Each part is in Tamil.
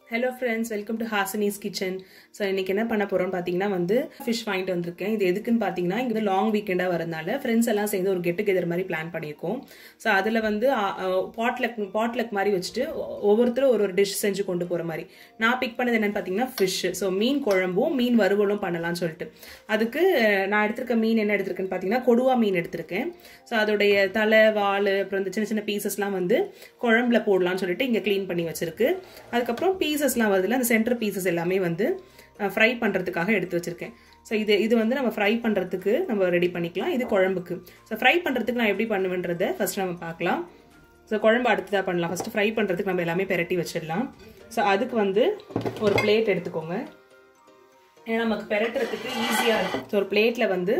hello friends welcome to Hasini's kitchen so இன்னைக்கு என்ன பண்ண போறோம்னு பார்த்தீங்கன்னா வந்து ஃபிஷ் வாங்கிட்டு வந்திருக்கேன் இது எதுக்குன்னு பார்த்தீங்கன்னா இங்கே வந்து லாங் வீக்கெண்டாக வரதுனால ஃப்ரெண்ட்ஸ் எல்லாம் சேர்ந்து ஒரு கெட் டுகெதர் மாதிரி பிளான் பண்ணியிருக்கோம் ஸோ அதில் வந்து பாட்லக் பாட்லக் மாதிரி வச்சுட்டு ஒ- ஒவ்வொருத்தரும் ஒரு ஒரு டிஷ் செஞ்சு கொண்டு போகிற மாதிரி நான் பிக் பண்ணது என்னன்னு பார்த்தீங்கன்னா ஃபிஷ் ஸோ மீன் குழம்பும் மீன் வறுவலும் பண்ணலாம்னு சொல்லிட்டு அதுக்கு அஹ், நான் எடுத்திருக்க மீன் என்ன எடுத்திருக்கேன்னு பார்த்தீங்கன்னா கொடுவா மீன் எடுத்திருக்கேன் ஸோ அதோடைய தலை வால் அப்புறம் இந்த சின்ன சின்ன பீசஸ்லாம் வந்து குழம்புல போடலாம்னு சொல்லிட்டு இங்கே க்ளீன் பண்ணி வச்சிருக்கு அதுக்கப்புறம் பீசஸ்லாம் வருதுல அந்த சென்டர் பீசஸ் எல்லாமே வந்து ஃப்ரை பண்ணுறதுக்காக எடுத்து வச்சிருக்கேன் ஸோ இது இது வந்து நம்ம ஃப்ரை பண்ணுறதுக்கு நம்ம ரெடி பண்ணிக்கலாம் இது குழம்புக்கு ஸோ ஃப்ரை பண்ணுறதுக்கு நான் எப்படி பண்ணுவேன்றதை ஃபர்ஸ்ட் நம்ம பார்க்கலாம் ஸோ குழம்பு அடுத்ததாக பண்ணலாம் ஃபஸ்ட்டு ஃப்ரை பண்ணுறதுக்கு நம்ம எல்லாமே பெரட்டி வச்சிடலாம் ஸோ அதுக்கு வந்து ஒரு பிளேட் எடுத்துக்கோங்க ஏன்னா நமக்கு பெரட்டுறதுக்கு ஈஸியாக இருக்கும் ஸோ ஒரு பிளேட்டில் வந்து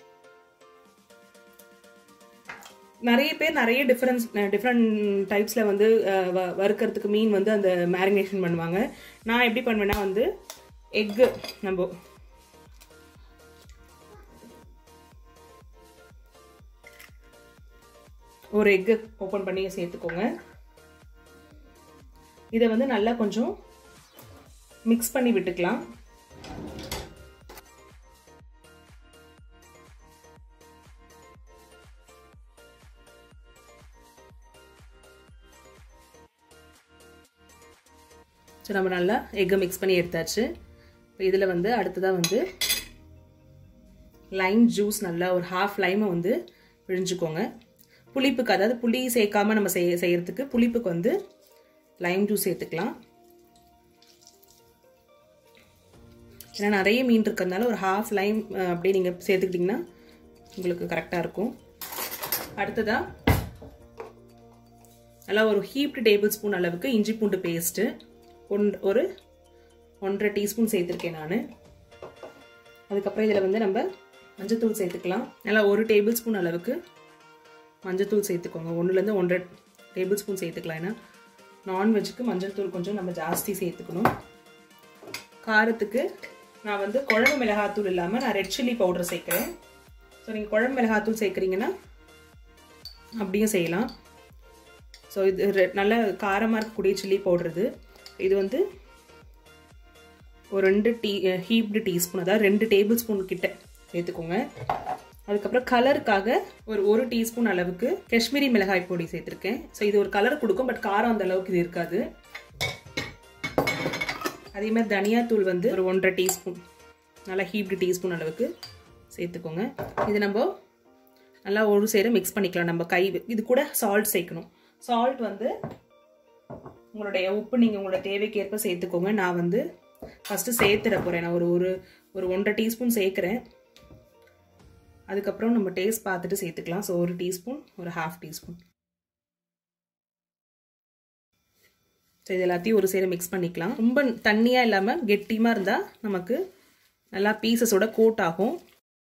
நிறைய பேர் நிறைய டிஃப்ரென்ஸ் டிஃப்ரெண்ட் டைப்ஸில் வந்து அஹ், வ- வறுக்கறதுக்கு மீன் வந்து அந்த மேரினேஷன் பண்ணுவாங்க நான் எப்படி பண்ணுவேன்னா வந்து எக்கு நம்ம ஒரு எக்கு ஓப்பன் பண்ணி சேர்த்துக்கோங்க இதை வந்து நல்லா கொஞ்சம் மிக்ஸ் பண்ணி விட்டுக்கலாம் ஸோ நம்ம நல்லா எக்கை மிக்ஸ் பண்ணி எடுத்தாச்சு இப்போ இதில் வந்து அடுத்ததாக வந்து லைம் ஜூஸ் நல்லா ஒரு ஹாஃப் லைமை வந்து பிழிஞ்சுக்கோங்க புளிப்புக்கு அதாவது புளி சேர்க்காம நம்ம செய்ய செய்யறதுக்கு புளிப்புக்கு வந்து லைம் ஜூஸ் சேர்த்துக்கலாம் ஏன்னா நிறைய மீன் இருக்கிறதுனால ஒரு ஹாஃப் லைம் அப்படியே நீங்கள் சேர்த்துக்கிட்டிங்கன்னா உங்களுக்கு கரெக்டாக இருக்கும் அடுத்ததாக நல்லா ஒரு ஹீப்டு டேபிள் ஸ்பூன் அளவுக்கு இஞ்சி பூண்டு பேஸ்ட்டு ஒன் ஒரு ஒன்றரை டீஸ்பூன் சேர்த்துருக்கேன் நான் அதுக்கப்புறம் இதில் வந்து நம்ம மஞ்சத்தூள் சேர்த்துக்கலாம் நல்லா ஒரு டேபிள் ஸ்பூன் அளவுக்கு மஞ்சத்தூள் சேர்த்துக்கோங்க ஒன்றுலேருந்து ஒன்றரை டேபிள் ஸ்பூன் சேர்த்துக்கலாம் ஏன்னா நான்வெஜ்ஜுக்கு மஞ்சள் தூள் கொஞ்சம் நம்ம ஜாஸ்தி சேர்த்துக்கணும் காரத்துக்கு நான் வந்து குழம்பு மிளகாத்தூள் இல்லாமல் நான் ரெட் சில்லி பவுடர் சேர்க்குறேன் ஸோ நீங்கள் குழம்பு மிளகாத்தூள் சேர்க்குறீங்கன்னா அப்படியும் செய்யலாம் ஸோ இது ரெ- நல்ல காரமாக இருக்கக்கூடிய சில்லி பவுடர் இது இது வந்து ஒரு ரெண்டு டீ ஹீப்டு டீஸ்பூன் அதாவது ரெண்டு டேபிள் ஸ்பூன் கிட்ட சேர்த்துக்கோங்க அதுக்கப்புறம் கலருக்காக ஒரு ஒரு டீஸ்பூன் அளவுக்கு காஷ்மீரி மிளகாய் பொடி சேர்த்துருக்கேன் ஸோ இது ஒரு கலர் கொடுக்கும் பட் காரம் அந்த அளவுக்கு இது இருக்காது அதே மாதிரி தனியாத்தூள் வந்து ஒரு ஒன்றரை டீஸ்பூன் நல்லா ஹீப்டு டீஸ்பூன் அளவுக்கு சேர்த்துக்கோங்க இது நம்ம நல்லா ஒரு சேர மிக்ஸ் பண்ணிக்கலாம் நம்ம கை இது கூட சால்ட் சேர்க்கணும் சால்ட் வந்து உங்களுடைய உப்பு நீங்கள் உங்களோட தேவைக்கு ஏற்ப சேர்த்துக்கோங்க நான் வந்து ஃபஸ்ட்டு சேர்த்துட போகிறேன் நான் ஒரு ஒரு ஒரு ஒன்றரை டீஸ்பூன் சேர்க்குறேன் அதுக்கப்புறம் நம்ம டேஸ்ட் பார்த்துட்டு சேர்த்துக்கலாம் ஸோ ஒரு டீஸ்பூன் ஒரு ஹாஃப் டீஸ்பூன் ஸோ இது எல்லாத்தையும் ஒரு சேர மிக்ஸ் பண்ணிக்கலாம் ரொம்ப தண்ணியாக இல்லாமல் கெட்டியமாக இருந்தால் நமக்கு நல்லா பீசஸோட கோட் ஆகும்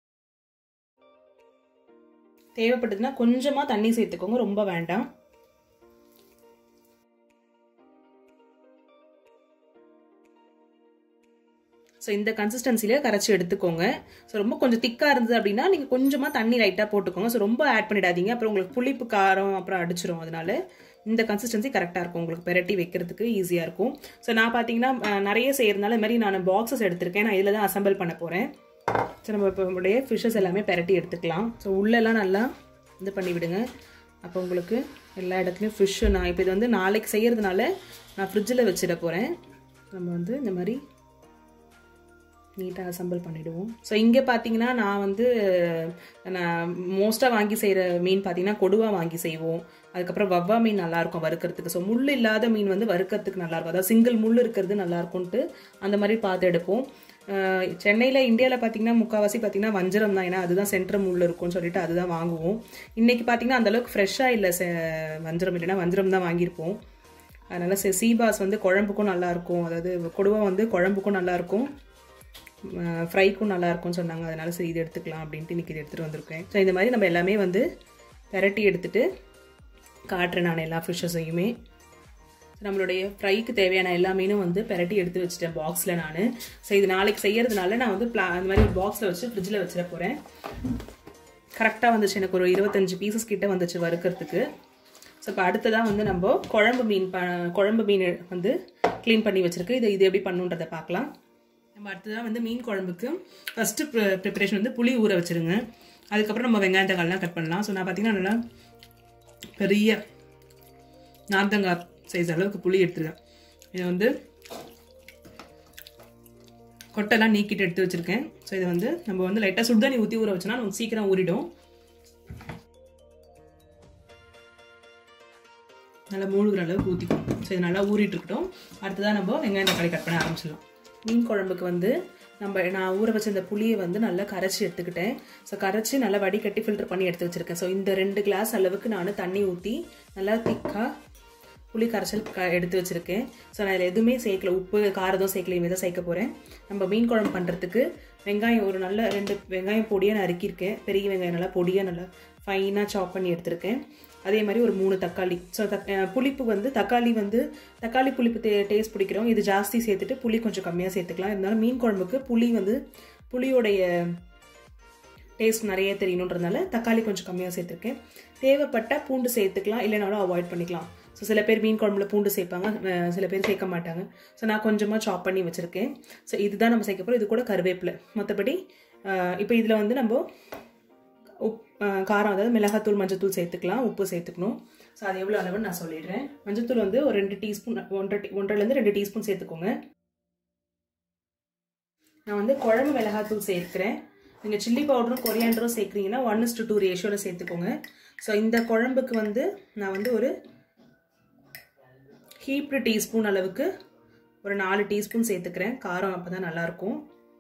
தேவைப்பட்டதுன்னா கொஞ்சமாக தண்ணி சேர்த்துக்கோங்க ரொம்ப வேண்டாம் ஸோ இந்த கன்சிஸ்டன்சியில் கரைச்சி எடுத்துக்கோங்க ஸோ ரொம்ப கொஞ்சம் திக்காக இருந்தது அப்படின்னா நீங்கள் கொஞ்சமாக தண்ணி லைட்டாக போட்டுக்கோங்க ஸோ ரொம்ப ஆட் பண்ணிடாதீங்க அப்புறம் உங்களுக்கு புளிப்பு காரம் அப்புறம் அடிச்சிரும் அதனால இந்த கன்சிஸ்டன்சி கரெக்டாக இருக்கும் உங்களுக்கு பெரட்டி வைக்கிறதுக்கு ஈஸியாக இருக்கும் ஸோ நான் பார்த்தீங்கன்னா அஹ், நிறைய செய்யறதுனால இது மாதிரி நான் பாக்ஸஸ் எடுத்திருக்கேன் நான் இதில் தான் அசம்பிள் பண்ண போகிறேன் ஸோ நம்ம இப்போ நம்மளுடைய ஃபிஷ்ஷஸ் எல்லாமே பெரட்டி எடுத்துக்கலாம் ஸோ உள்ளெல்லாம் நல்லா இது பண்ணி விடுங்க அப்போ உங்களுக்கு எல்லா இடத்துலையும் ஃபிஷ்ஷு நான் இப்போ இது வந்து நாளைக்கு செய்யறதுனால நான் ஃப்ரிட்ஜில் வச்சிட போகிறேன் நம்ம வந்து இந்த மாதிரி நீட்டாக அசம்பிள் பண்ணிவிடுவோம் ஸோ இங்கே பார்த்தீங்கன்னா நான் வந்து நான் மோஸ்ட்டாக வாங்கி செய்கிற மீன் பார்த்தீங்கன்னா கொடுவா வாங்கி செய்வோம் அதுக்கப்புறம் வவ்வா மீன் நல்லாயிருக்கும் வறுக்கிறதுக்கு ஸோ முள் இல்லாத மீன் வந்து வறுக்கிறதுக்கு நல்லாயிருக்கும் அதாவது சிங்கிள் முள் இருக்கிறது நல்லாயிருக்கும்ட்டு அந்த மாதிரி பார்த்து எடுப்போம் சென்னையில் இந்தியாவில் பார்த்தீங்கன்னா முக்கால்வாசி பார்த்தீங்கன்னா வஞ்சரம் தான் ஏன்னா அதுதான் சென்ட்ரம் முள் இருக்கும்னு சொல்லிட்டு அதுதான் வாங்குவோம் இன்றைக்கி பார்த்தீங்கன்னா அந்தளவுக்கு ஃப்ரெஷ்ஷாக இல்லை செ வஞ்சரம் இல்லைன்னா வஞ்சரம் தான் வாங்கியிருப்போம் அதனால் சே சீபாஸ் வந்து குழம்புக்கும் நல்லாயிருக்கும் அதாவது கொடுவா வந்து குழம்புக்கும் நல்லாயிருக்கும் ஃப்ரைக்கும் நல்லா இருக்கும்னு சொன்னாங்க அதனால சரி இது எடுத்துக்கலாம் அப்படின்ட்டு இன்றைக்கி இது எடுத்துகிட்டு வந்திருக்கேன் ஸோ இந்த மாதிரி நம்ம எல்லாமே வந்து பெரட்டி எடுத்துட்டு காட்டுறேன் நான் எல்லா ஃபிஷ்ஷஸையுமே நம்மளுடைய ஃப்ரைக்கு தேவையான எல்லா மீனும் வந்து பெரட்டி எடுத்து வச்சுட்டேன் பாக்ஸில் நான் ஸோ இது நாளைக்கு செய்யறதுனால நான் வந்து பிளா அந்த மாதிரி ஒரு பாக்ஸில் வச்சு ஃப்ரிட்ஜில் வச்சிட போகிறேன் கரெக்டாக வந்துச்சு எனக்கு ஒரு இருபத்தஞ்சு பீசஸ் கிட்ட வந்துச்சு வறுக்கிறதுக்கு ஸோ இப்போ அடுத்ததாக வந்து நம்ம குழம்பு மீன் ப குழம்பு மீன் வந்து க்ளீன் பண்ணி வச்சிருக்கு இது இது எப்படி பண்ணுன்றதை பார்க்கலாம் நம்ம அடுத்ததாக வந்து மீன் குழம்புக்கு ஃபஸ்ட்டு ப்ரிப்பரேஷன் வந்து புளி ஊற வச்சிருங்க அதுக்கப்புறம் நம்ம வெங்காயம் தக்காளிலாம் கட் பண்ணலாம் ஸோ நான் பார்த்தீங்கன்னா நல்லா பெரிய நார்த்தங்காய் சைஸ் அளவுக்கு புளி எடுத்துருக்கேன் இதை வந்து கொட்டெல்லாம் நீக்கிட்டு எடுத்து வச்சிருக்கேன் ஸோ இதை வந்து நம்ம வந்து லைட்டாக சுடுதண்ணி ஊற்றி ஊற வச்சோன்னா நமக்கு சீக்கிரம் ஊறிடும் நல்லா மூழ்கிற அளவுக்கு ஊற்றிக்கும் ஸோ இது நல்லா ஊறிட்டு இருக்கட்டும் அடுத்ததாக நம்ம வெங்காயம் தக்காளி கட் பண்ண ஆரம்பிச்சிடலாம் மீன் குழம்புக்கு வந்து நம்ம நான் ஊற வச்ச இந்த புளியை வந்து நல்லா கரைச்சி எடுத்துக்கிட்டேன் ஸோ கரைச்சி நல்லா வடிகட்டி ஃபில்டர் பண்ணி எடுத்து வச்சிருக்கேன் ஸோ இந்த ரெண்டு கிளாஸ் அளவுக்கு நான் தண்ணி ஊற்றி நல்லா திக்காக புளி கரைச்சல் க எடுத்து வச்சுருக்கேன் ஸோ நான் இதில் எதுவுமே சேர்க்கல உப்பு காரதும் சேர்க்கல இனிமேல் தான் சேர்க்க போகிறேன் நம்ம மீன் குழம்பு பண்ணுறதுக்கு வெங்காயம் ஒரு நல்ல ரெண்டு வெங்காயம் பொடியாக நறுக்கியிருக்கேன் பெரிய வெங்காயம் நல்லா பொடியாக நல்லா ஃபைனாக சாப் பண்ணி எடுத்திருக்கேன் அதே மாதிரி ஒரு மூணு தக்காளி ஸோ தக் புளிப்பு வந்து தக்காளி வந்து தக்காளி புளிப்பு டே டேஸ்ட் பிடிக்கிறோம் இது ஜாஸ்தி சேர்த்துட்டு புளி கொஞ்சம் கம்மியாக சேர்த்துக்கலாம் இருந்தாலும் மீன் குழம்புக்கு புளி வந்து புளியோடைய டேஸ்ட் நிறைய தெரியணுன்றதுனால தக்காளி கொஞ்சம் கம்மியாக சேர்த்துருக்கேன் தேவைப்பட்டால் பூண்டு சேர்த்துக்கலாம் இல்லைனாலும் அவாய்ட் பண்ணிக்கலாம் ஸோ சில பேர் மீன் குழம்புல பூண்டு சேர்ப்பாங்க சில பேர் சேர்க்க மாட்டாங்க ஸோ நான் கொஞ்சமாக சாப் பண்ணி வச்சுருக்கேன் ஸோ இதுதான் நம்ம சேர்க்க போகிறோம் இது கூட கருவேப்பிலை மற்றபடி இப்போ இதில் வந்து நம்ம உப் காரம் அதாவது மிளகாத்தூள் மஞ்சத்தூள் சேர்த்துக்கலாம் உப்பு சேர்த்துக்கணும் ஸோ அது எவ்வளோ அளவுன்னு நான் சொல்லிடுறேன் மஞ்சத்தூள் வந்து ஒரு ரெண்டு டீஸ்பூன் ஒன்றரை டீ ஒன்றரைலேருந்து ரெண்டு டீஸ்பூன் சேர்த்துக்கோங்க நான் வந்து குழம்பு மிளகாத்தூள் சேர்க்கிறேன் நீங்கள் சில்லி பவுடரும் கொரியாண்டரும் சேர்க்குறீங்கன்னா ஒன் இஸ் டு டூ ரேஷியோவில் சேர்த்துக்கோங்க ஸோ இந்த குழம்புக்கு வந்து நான் வந்து ஒரு ஹீப்டு டீஸ்பூன் அளவுக்கு ஒரு நாலு டீஸ்பூன் சேர்த்துக்கிறேன் காரம் அப்போ தான் நல்லாயிருக்கும்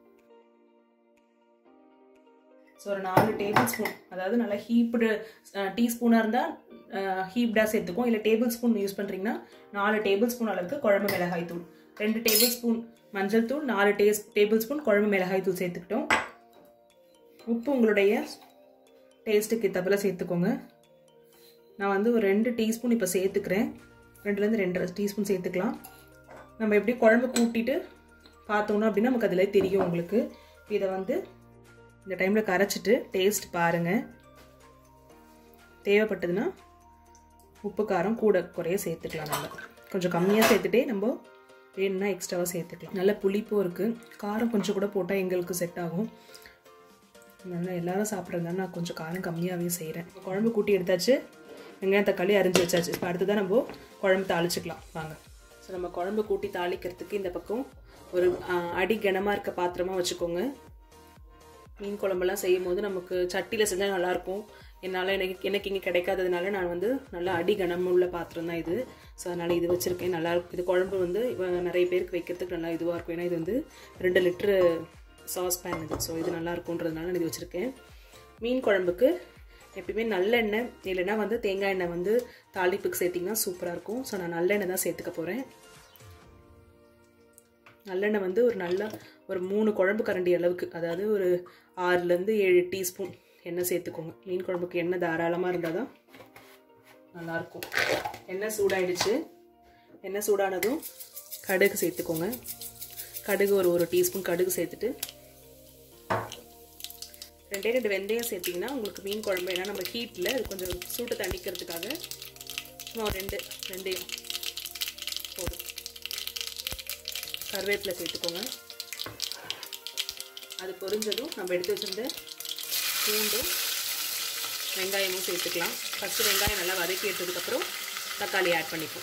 ஸோ ஒரு நாலு டேபிள் ஸ்பூன் அதாவது நல்லா ஹீப்டு டீஸ்பூனாக இருந்தால் ஹீப்டாக சேர்த்துக்கும் இல்லை டேபிள் ஸ்பூன் யூஸ் பண்ணுறீங்கன்னா நாலு டேபிள் ஸ்பூன் அளவுக்கு குழம்பு மிளகாய் தூள் ரெண்டு டேபிள் ஸ்பூன் மஞ்சள் தூள் நாலு டேஸ் டேபிள் ஸ்பூன் குழம்பு மிளகாய் தூள் சேர்த்துக்கிட்டோம் உப்பு உங்களுடைய டேஸ்ட்டுக்கு தப்பில் சேர்த்துக்கோங்க நான் வந்து ஒரு ரெண்டு டீஸ்பூன் இப்போ சேர்த்துக்கிறேன் ரெண்டுலேருந்து ரெண்டரை டீஸ்பூன் சேர்த்துக்கலாம் நம்ம எப்படி குழம்பு கூட்டிட்டு பார்த்தோன்னா அப்படின்னா நமக்கு அதில் தெரியும் உங்களுக்கு இதை வந்து இந்த டைமில் கரைச்சிட்டு டேஸ்ட் பாருங்கள் தேவைப்பட்டதுன்னா உப்பு காரம் கூட குறைய சேர்த்துக்கலாம் நம்ம கொஞ்சம் கம்மியாக சேர்த்துட்டே நம்ம வேணும்னா எக்ஸ்ட்ராவாக சேர்த்துக்கலாம் நல்ல புளிப்பும் இருக்குது காரம் கொஞ்சம் கூட போட்டால் எங்களுக்கு செட் ஆகும் நல்லா எல்லாரும் சாப்பிட்றதுனால நான் கொஞ்சம் காரம் கம்மியாகவே செய்கிறேன் குழம்பு கூட்டி எடுத்தாச்சு வெங்காயம் தக்காளி அரிஞ்சு வச்சாச்சு இப்போ அடுத்து தான் நம்ம குழம்பு தாளிச்சுக்கலாம் வாங்க ஸோ நம்ம குழம்பு கூட்டி தாளிக்கிறதுக்கு இந்த பக்கம் ஒரு அடி கனமாக இருக்க பாத்திரமாக வச்சுக்கோங்க மீன் குழம்பெல்லாம் செய்யும் போது நமக்கு சட்டியில் செஞ்சால் நல்லாயிருக்கும் என்னால் எனக்கு எனக்கு இங்கே கிடைக்காததுனால நான் வந்து நல்லா அடி கனம் உள்ள பாத்திரம் தான் இது ஸோ அதனால் இது வச்சுருக்கேன் நல்லா இருக்கும் இது குழம்பு வந்து நிறைய பேருக்கு வைக்கிறதுக்கு நல்லா இதுவாக இருக்கும் ஏன்னா இது வந்து ரெண்டு லிட்ரு சாஸ் பேன் இது ஸோ இது நல்லா இருக்குன்றதுனால நான் இது வச்சுருக்கேன் மீன் குழம்புக்கு எப்பயுமே நல்லெண்ணெய் இல்லைன்னா வந்து தேங்காய் எண்ணெய் வந்து தாளிப்புக்கு சேர்த்திங்கன்னா சூப்பராக இருக்கும் ஸோ நான் நல்லெண்ணெய் தான் சேர்த்துக்க போகிறேன் நல்லெண்ணெய் வந்து ஒரு நல்ல ஒரு மூணு குழம்பு கரண்டி அளவுக்கு அதாவது ஒரு ஆறுலேருந்து ஏழு டீஸ்பூன் எண்ணெய் சேர்த்துக்கோங்க மீன் குழம்புக்கு எண்ணெய் தாராளமாக இருந்தால் தான் நல்லாயிருக்கும் எண்ணெய் சூடாயிடுச்சு எண்ணெய் சூடானதும் கடுகு சேர்த்துக்கோங்க கடுகு ஒரு ஒரு டீஸ்பூன் கடுகு சேர்த்துட்டு ரெண்டே ரெண்டு வெந்தயம் சேர்த்திங்கன்னா உங்களுக்கு மீன் குழம்பு ஏன்னா நம்ம ஹீட்டில் அது கொஞ்சம் சூட்டை தணிக்கிறதுக்காக சும்மா ஒரு ரெண்டு வெந்தயம் போதும் கருவேப்பிலை சேர்த்துக்கோங்க அது பொரிஞ்சதும் நம்ம எடுத்து வச்சிருந்த பூண்டும் வெங்காயமும் சேர்த்துக்கலாம் ஃபஸ்ட்டு வெங்காயம் நல்லா வதக்கி எடுத்ததுக்கப்புறம் தக்காளி ஆட் பண்ணிப்போம்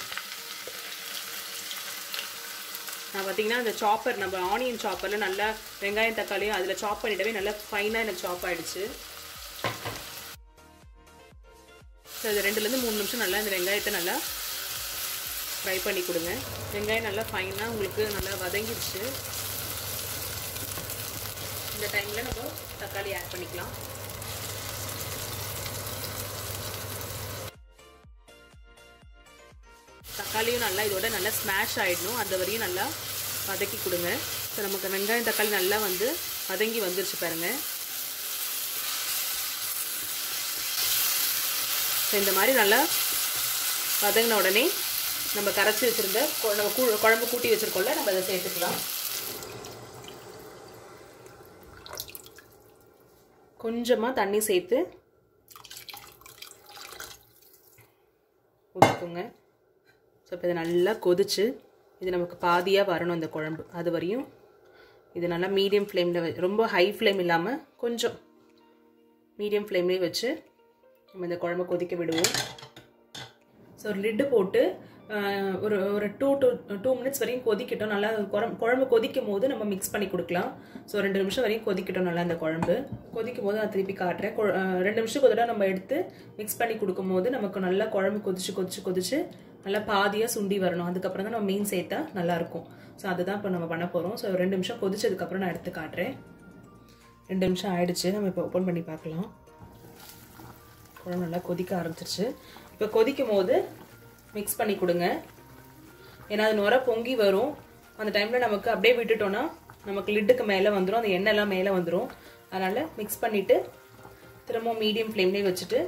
நான் பார்த்தீங்கன்னா அந்த சாப்பர் நம்ம ஆனியன் சாப்பரில் நல்லா வெங்காயம் தக்காளியும் அதில் சாப் பண்ணிட்டவே நல்லா ஃபைனாக எனக்கு சாப் ஆகிடுச்சு ஸோ இது ரெண்டுலேருந்து மூணு நிமிஷம் நல்லா இந்த வெங்காயத்தை நல்லா ஃப்ரை பண்ணி கொடுங்க வெங்காயம் நல்லா ஃபைனாக உங்களுக்கு நல்லா வதங்கிடுச்சு இந்த டைமில் நம்ம தக்காளி ஆட் பண்ணிக்கலாம் தக்காளியும் நல்லா இதோட நல்லா ஸ்மாஷ் ஆகிடணும் அந்த வரையும் நல்லா வதக்கி கொடுங்க ஸோ நமக்கு வெங்காயம் தக்காளி நல்லா வந்து வதங்கி வந்துருச்சு பாருங்கள் ஸோ இந்த மாதிரி நல்லா வதங்கின உடனே நம்ம கரைச்சி வச்சுருந்த நம்ம கூ குழம்பு கூட்டி வச்சுருக்கோம்ல நம்ம அதை சேர்த்துக்கலாம் கொஞ்சமாக தண்ணி சேர்த்து ஊற்றிக்கோங்க ஸோ இப்போ இதை நல்லா கொதிச்சு இது நமக்கு பாதியாக வரணும் இந்த குழம்பு அது வரையும் இது நல்லா மீடியம் ஃப்ளேமில் ரொம்ப ஹை ஃப்ளேம் இல்லாமல் கொஞ்சம் மீடியம் ஃப்ளேம்லேயே வச்சு நம்ம இந்த குழம்பு கொதிக்க விடுவோம் ஸோ ஒரு லிட்டு போட்டு ஆஹ், ஒரு ஒரு டூ டூ டூ மினிட்ஸ் வரையும் கொதிக்கட்டும் நல்லா குழம்பு குழம்பு கொதிக்கும் போது நம்ம மிக்ஸ் பண்ணி கொடுக்கலாம் ஸோ ரெண்டு நிமிஷம் வரையும் கொதிக்கட்டும் நல்லா இந்த குழம்பு கொதிக்கும் போது நான் திருப்பி காட்டுறேன் கொ- ஆஹ், ரெண்டு நிமிஷத்துக்கு ஒரு தடவை நம்ம எடுத்து மிக்ஸ் பண்ணி கொடுக்கும் போது நமக்கு நல்லா குழம்பு கொதிச்சு கொதிச்சு கொதிச்சு நல்லா பாதியாக சுண்டி வரணும் அதுக்கப்புறம் தான் நம்ம மீன் சேர்த்தா நல்லாயிருக்கும் ஸோ அதுதான் இப்போ நம்ம பண்ண போகிறோம் ஸோ ரெண்டு நிமிஷம் கொதிச்சதுக்கப்புறம் நான் எடுத்து காட்டுறேன் ரெண்டு நிமிஷம் ஆயிடுச்சு நம்ம இப்போ ஓப்பன் பண்ணி பார்க்கலாம் குழம்பு நல்லா கொதிக்க ஆரம்பிச்சிருச்சு இப்போ கொதிக்கும் போது மிக்ஸ் பண்ணி கொடுங்க ஏன்னா அது நுர பொங்கி வரும் அந்த டைமில் நமக்கு அப்படியே விட்டுட்டோம்னா நமக்கு லிட்டுக்கு மேலே வந்துடும் அந்த எண்ணெய்லாம் மேலே வந்துடும் அதனால் மிக்ஸ் பண்ணிவிட்டு திரும்பவும் மீடியம் ஃப்ளேம்லேயே வச்சுட்டு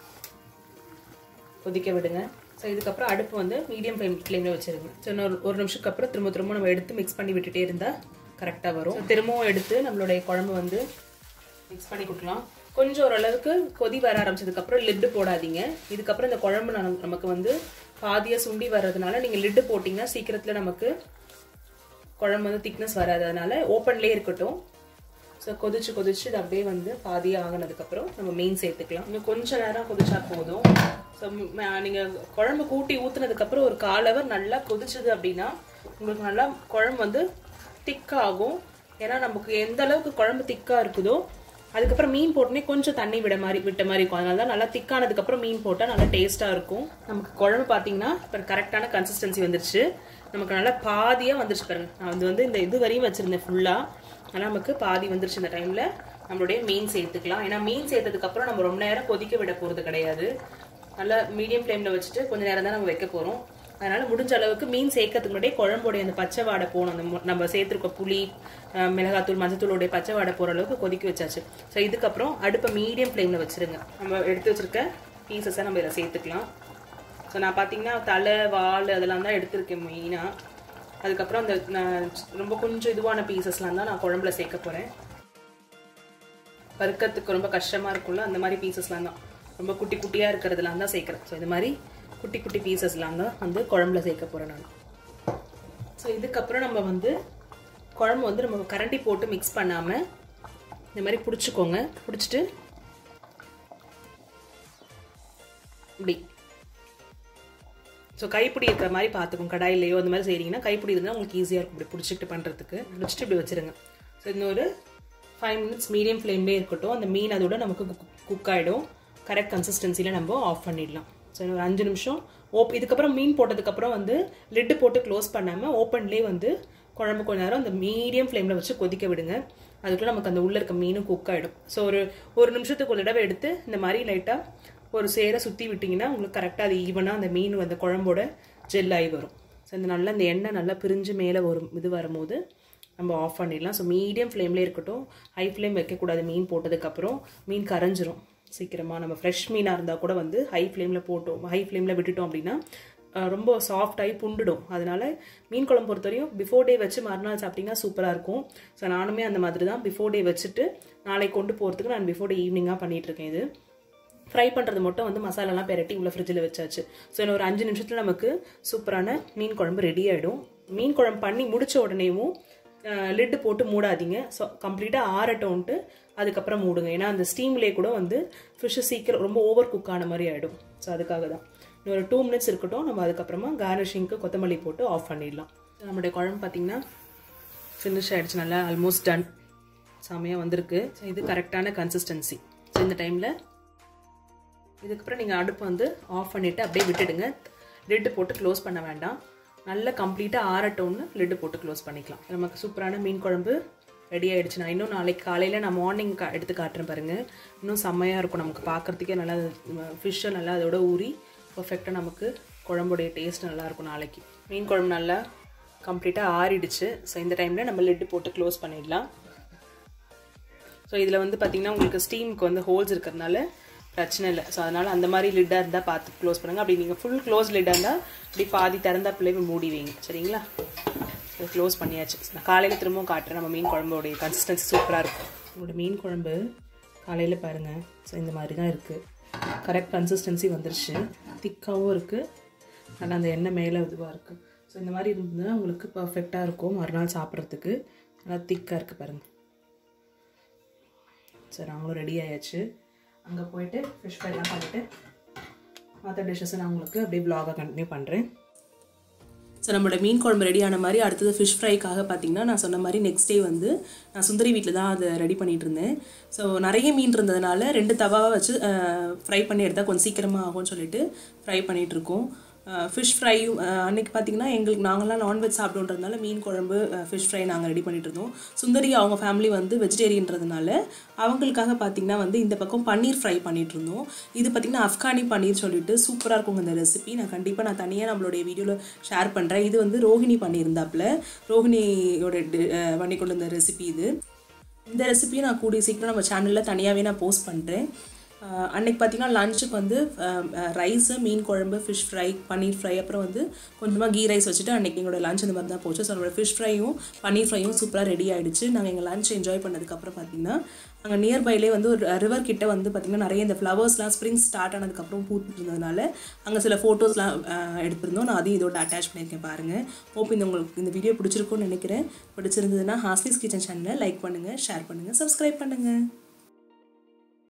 கொதிக்க விடுங்க ஸோ இதுக்கப்புறம் அடுப்பு வந்து மீடியம் ஃப்ளேம் ஃப்ளேமில் வச்சிருங்க ஸோ இன்னொரு ஒரு நிமிஷத்துக்கு அப்புறம் திரும்ப திரும்ப நம்ம எடுத்து மிக்ஸ் பண்ணி விட்டுட்டே இருந்தால் கரெக்டாக வரும் So, திரும்பவும் எடுத்து நம்மளுடைய குழம்பு வந்து மிக்ஸ் பண்ணி கொடுக்கலாம் கொஞ்சம் ஓரளவுக்கு கொதி வர ஆரம்பிச்சதுக்கப்புறம் லிட்டு போடாதீங்க இதுக்கப்புறம் இந்த குழம்பு நம்ம- நமக்கு வந்து பாதியாக சுண்டி வர்றதுனால நீங்கள் லிட்டு போட்டிங்கன்னா சீக்கிரத்தில் நமக்கு குழம்பு வந்து திக்னஸ் வராது அதனால ஓப்பன்லேயே இருக்கட்டும் ஸோ கொதிச்சு கொதிச்சு இது அப்படியே வந்து பாதியாக ஆகினதுக்கப்புறம் நம்ம மீன் சேர்த்துக்கலாம் இன்னும் கொஞ்ச நேரம் கொதிச்சா போதும் ஸோ நீங்கள் குழம்பு கூட்டி ஊற்றுனதுக்கப்புறம் ஒரு கால் ஹவர் நல்லா கொதிச்சுது அப்படின்னா உங்களுக்கு நல்லா குழம்பு வந்து திக்காகும் ஏன்னா நமக்கு எந்த அளவுக்கு குழம்பு திக்காக இருக்குதோ அதுக்கப்புறம் மீன் போட்டுனே கொஞ்சம் தண்ணி விட மாதிரி விட்ட மாதிரி இருக்கும் அதனால தான் நல்லா திக்கானதுக்கப்புறம் மீன் போட்டால் நல்லா டேஸ்ட்டாக இருக்கும் நமக்கு குழம்பு பார்த்தீங்கன்னா இப்போ கரெக்டான கன்சிஸ்டன்சி வந்துருச்சு நமக்கு நல்லா பாதியாக வந்துருச்சு பாருங்க நான் வந்து வந்து இந்த இது வரையும் வச்சுருந்தேன் ஃபுல்லாக ஆனால் நமக்கு பாதி வந்துருச்சு இந்த டைமில் நம்மளுடைய மீன் சேர்த்துக்கலாம் ஏன்னா மீன் சேர்த்ததுக்கப்புறம் நம்ம ரொம்ப நேரம் கொதிக்க விட போகிறது கிடையாது நல்லா மீடியம் ஃப்ளேமில் வச்சுட்டு கொஞ்ச நேரம் தான் நம்ம வைக்க போகிறோம் அதனால முடிஞ்ச அளவுக்கு மீன் சேர்க்கறதுக்கு முன்னாடியே குழம்போடைய அந்த பச்சை வாடை போகணும் அந்த மு- நம்ம சேர்த்துருக்க புளி அஹ், மிளகாத்தூள் மஞ்சத்தூளுடைய பச்சை வாடை போகிற அளவுக்கு கொதிக்க வச்சாச்சு ஸோ இதுக்கப்புறம் அடுப்பை மீடியம் ஃப்ளேமில் வச்சிருங்க நம்ம எடுத்து வச்சிருக்க பீசஸை நம்ம இதில் சேர்த்துக்கலாம் ஸோ நான் பார்த்தீங்கன்னா தலை வால் அதெல்லாம் தான் எடுத்திருக்கேன் மெயினாக அதுக்கப்புறம் அந்த நான் ரொம்ப கொஞ்சம் இதுவான பீசஸ்லாம் தான் நான் குழம்புல சேர்க்க போகிறேன் வறுக்கிறதுக்கு ரொம்ப கஷ்டமாக இருக்கும்ல அந்த மாதிரி பீசஸ்லாம் தான் ரொம்ப குட்டி குட்டியாக இருக்கிறதுலாம் தான் சேர்க்குறேன் ஸோ இது மாதிரி குட்டி குட்டி பீசஸ்லாம் தான் வந்து குழம்புல சேர்க்க போகிறேன் நான் ஸோ இதுக்கப்புறம் நம்ம வந்து குழம்பு வந்து நம்ம கரண்டி போட்டு மிக்ஸ் பண்ணாமல் இந்த மாதிரி பிடிச்சிக்கோங்க பிடிச்சிட்டு இப்படி ஸோ கைப்பிடி இருக்கிற மாதிரி பார்த்துக்கோங்க கடாயிலையோ அந்த மாதிரி செய்றீங்கன்னா கைப்பிடி இருந்தால் உங்களுக்கு ஈஸியாக இருக்கும் இப்படி பிடிச்சிட்டு பண்ணுறதுக்கு பிடிச்சிட்டு இப்படி வச்சிருங்க ஸோ இன்னொரு ஃபைவ் மினிட்ஸ் மீடியம் ஃப்ளேம்லேயே இருக்கட்டும் அந்த மீன் அதோட நமக்கு குக் ஆகிடும் கரெக்ட் கன்சிஸ்டன்சியில் நம்ம ஆஃப் பண்ணிடலாம் ஸோ ஒரு அஞ்சு நிமிஷம் ஓப் இதுக்கப்புறம் மீன் போட்டதுக்கப்புறம் வந்து லிட்டு போட்டு க்ளோஸ் பண்ணாமல் ஓப்பன்லேயே வந்து குழம்பு கொஞ்ச நேரம் அந்த மீடியம் ஃப்ளேமில் வச்சு கொதிக்க விடுங்க அதுக்குள்ளே நமக்கு அந்த உள்ளே இருக்க மீனும் குக் ஆகிடும் ஸோ ஒரு ஒரு நிமிஷத்துக்கு ஒரு தடவை எடுத்து இந்த மாதிரி லைட்டாக ஒரு சேரை சுற்றி விட்டிங்கன்னா உங்களுக்கு கரெக்டாக அது ஈவனாக அந்த மீன் அந்த குழம்போட ஜெல் ஆகி வரும் ஸோ இந்த நல்லா இந்த எண்ணெய் நல்லா பிரிஞ்சு மேலே வரும் இது வரும்போது நம்ம ஆஃப் பண்ணிடலாம் ஸோ மீடியம் ஃப்ளேம்லேயே இருக்கட்டும் ஹை ஃப்ளேம் வைக்கக்கூடாது மீன் போட்டதுக்கப்புறம் மீன் கரைஞ்சிரும் சீக்கிரமாக நம்ம ஃப்ரெஷ் மீனாக இருந்தால் கூட வந்து ஹை ஃப்ளேமில் போட்டோம் ஹை ஃப்ளேமில் விட்டுட்டோம் அப்படின்னா அஹ், ரொம்ப சாஃப்டாகி புண்டுடும் அதனால மீன் குழம்பு பொறுத்தவரையும் பிஃபோர் டே வச்சு மறுநாள் சாப்பிட்டிங்கன்னா சூப்பராக இருக்கும் ஸோ நானுமே அந்த மாதிரி தான் பிஃபோர் டே வச்சுட்டு நாளைக்கு கொண்டு போகிறதுக்கு நான் பிஃபோர் டே ஈவினிங்காக பண்ணிட்டு இருக்கேன் இது ஃப்ரை பண்ணுறது மட்டும் வந்து மசாலாலாம் பெரட்டி உள்ள ஃப்ரிட்ஜில் வச்சாச்சு ஸோ இன்னும் ஒரு அஞ்சு நிமிஷத்தில் நமக்கு சூப்பரான மீன் குழம்பு ரெடி ஆகிடும் மீன் குழம்பு பண்ணி முடிச்ச உடனேவும் லிட்டு போட்டு மூடாதீங்க ஸோ கம்ப்ளீட்டாக ஆறட்டோன்ட்டு அதுக்கப்புறம் மூடுங்க ஏன்னா அந்த ஸ்டீம்லேயே கூட வந்து ஃபிஷ்ஷு சீக்கிரம் ரொம்ப ஓவர் குக் ஆன மாதிரி ஆகிடும் ஸோ அதுக்காக தான் இன்னும் ஒரு டூ மினிட்ஸ் இருக்கட்டும் நம்ம அதுக்கப்புறமா கார்னிஷிங்க்கு கொத்தமல்லி போட்டு ஆஃப் பண்ணிடலாம் நம்மளுடைய குழம்பு பார்த்தீங்கன்னா ஃபினிஷ் ஆகிடுச்சு நல்லா ஆல்மோஸ்ட் டன் செமையாக வந்திருக்கு ஸோ இது கரெக்டான கன்சிஸ்டன்சி ஸோ இந்த டைமில் இதுக்கப்புறம் நீங்கள் அடுப்பு வந்து ஆஃப் பண்ணிவிட்டு அப்படியே விட்டுடுங்க லிட்டு போட்டு க்ளோஸ் பண்ண வேண்டாம் நல்லா கம்ப்ளீட்டாக ஆறட்டோன்னு லிட்டு போட்டு க்ளோஸ் பண்ணிக்கலாம் நமக்கு சூப்பரான மீன் குழம்பு ரெடி ஆயிடுச்சு நான் இன்னும் நாளைக்கு காலையில் நான் மார்னிங் கா எடுத்து காட்டுறேன் பாருங்கள் இன்னும் செம்மையாக இருக்கும் நமக்கு பார்க்குறதுக்கே நல்லா ஃபிஷ்ஷை நல்லா அதோட ஊறி பர்ஃபெக்டாக நமக்கு குழம்புடைய டேஸ்ட் நல்லாயிருக்கும் நாளைக்கு மீன் குழம்பு நல்லா கம்ப்ளீட்டாக ஆறிடுச்சு ஸோ இந்த டைமில் நம்ம லிட்டு போட்டு க்ளோஸ் பண்ணிடலாம் ஸோ இதில் வந்து பார்த்தீங்கன்னா உங்களுக்கு ஸ்டீமுக்கு வந்து ஹோல்ஸ் இருக்கிறதுனால பிரச்சனை இல்லை ஸோ அதனால் அந்த மாதிரி லிட்டாக இருந்தால் பார்த்து க்ளோஸ் பண்ணுங்கள் அப்படி நீங்கள் ஃபுல் க்ளோஸ் லிட்டாக இருந்தால் இப்படி பாதி திறந்தா பிள்ளைங்க மூடி வைங்க சரிங்களா ஸோ க்ளோஸ் பண்ணியாச்சு நான் காலையில் திரும்பவும் காட்டுறேன் நம்ம மீன் குழம்போடைய கன்சிஸ்டன்சி சூப்பராக இருக்கும் உங்களோட மீன் குழம்பு காலையில் பாருங்கள் ஸோ இந்த மாதிரி தான் இருக்குது கரெக்ட் கன்சிஸ்டன்சி வந்துருச்சு திக்காகவும் இருக்குது நல்லா அந்த எண்ணெய் மேலே இதுவாக இருக்குது ஸோ இந்த மாதிரி இருந்ததுன்னா உங்களுக்கு பர்ஃபெக்டாக இருக்கும் மறுநாள் சாப்பிட்றதுக்கு நல்லா திக்காக இருக்குது பாருங்கள் சரி நாங்களும் ரெடி ஆயாச்சு அங்கே போயிட்டு ஃபிஷ் ஃப்ரைலாம் பண்ணிவிட்டு மற்ற டிஷ்ஷஸை நான் உங்களுக்கு அப்படியே ப்ளாகை கண்டினியூ பண்ணுறேன் ஸோ நம்மளோட மீன் குழம்பு ரெடி ஆன மாதிரி அடுத்தது ஃபிஷ் ஃப்ரைக்காக பார்த்தீங்கன்னா நான் சொன்ன மாதிரி நெக்ஸ்ட் டே வந்து நான் சுந்தரி வீட்டில் தான் அதை ரெடி பண்ணிட்டு இருந்தேன் ஸோ நிறைய மீன் இருந்ததுனால ரெண்டு தவாவை வச்சு ஃப்ரை பண்ணி எடுத்தால் கொஞ்சம் சீக்கிரமாக ஆகும்னு சொல்லிட்டு ஃப்ரை பண்ணிகிட்டு இருக்கோம் ஃபிஷ் ஃப்ரையும் அன்றைக்கி பார்த்தீங்கன்னா எங்களுக்கு நாங்களாம் நான்வெஜ் சாப்பிடுன்றதுனால மீன் குழம்பு ஃபிஷ் ஃப்ரை நாங்கள் ரெடி பண்ணிட்டு இருந்தோம் சுந்தரி அவங்க ஃபேமிலி வந்து வெஜிடேரியன்றதுனால அவங்களுக்காக பார்த்தீங்கன்னா வந்து இந்த பக்கம் பன்னீர் ஃப்ரை பண்ணிட்டு இருந்தோம் இது பார்த்தீங்கன்னா அஃப்கானி பன்னீர் சொல்லிட்டு சூப்பராக இருக்கும் இந்த ரெசிபி நான் கண்டிப்பாக நான் தனியாக நம்மளுடைய வீடியோவில் ஷேர் பண்ணுறேன் இது வந்து ரோஹிணி பண்ணியிருந்தாப்புல ரோஹிணியோட டி- அஹ் பண்ணி கொண்டு வந்த ரெசிபி இது இந்த ரெசிபியை நான் கூடிய சீக்கிரம் நம்ம சேனலில் தனியாகவே நான் போஸ்ட் பண்ணுறேன் அஹ் அன்னைக்கு பார்த்தீங்கன்னா லஞ்சுக்கு வந்து ரைஸு மீன் குழம்பு ஃபிஷ் ஃப்ரை பன்னீர் ஃப்ரை அப்புறம் வந்து கொஞ்சமாக கீ ரைஸ் வச்சுட்டு அன்னைக்கு எங்களோட லஞ்ச் இந்த மாதிரி தான் போச்சு ஸோ நம்மளோட ஃபிஷ் ஃப்ரையும் பன்னீர் ஃப்ரையும் சூப்பராக ரெடி ஆயிடுச்சு நாங்கள் எங்கள் லஞ்ச் என்ஜாய் பண்ணதுக்கப்புறம் பார்த்தீங்கன்னா அங்கே நியர்பைலே வந்து ஒரு ரிவர் கிட்ட வந்து பார்த்திங்கன்னா நிறைய இந்த ஃப்ளவர்ஸ்லாம் ஸ்ப்ரிங் ஸ்டார்ட் ஆனதுக்கப்புறம் பூத்துட்டு இருந்ததுனால அங்கே சில ஃபோட்டோஸ்லாம் எடுத்திருந்தோம் நான் அதையும் இதோட அட்டாச் பண்ணியிருக்கேன் பாருங்கள் ஹோப் இந்த உங்களுக்கு இந்த வீடியோ பிடிச்சிருக்கும்னு நினைக்கிறேன் பிடிச்சிருந்ததுன்னா ஹாஸ்லிஸ் கிச்சன் சேனலை லைக் பண்ணுங்கள் ஷேர் பண்ணுங்கள் சப்ஸ்கிரைப் பண்ணுங்கள்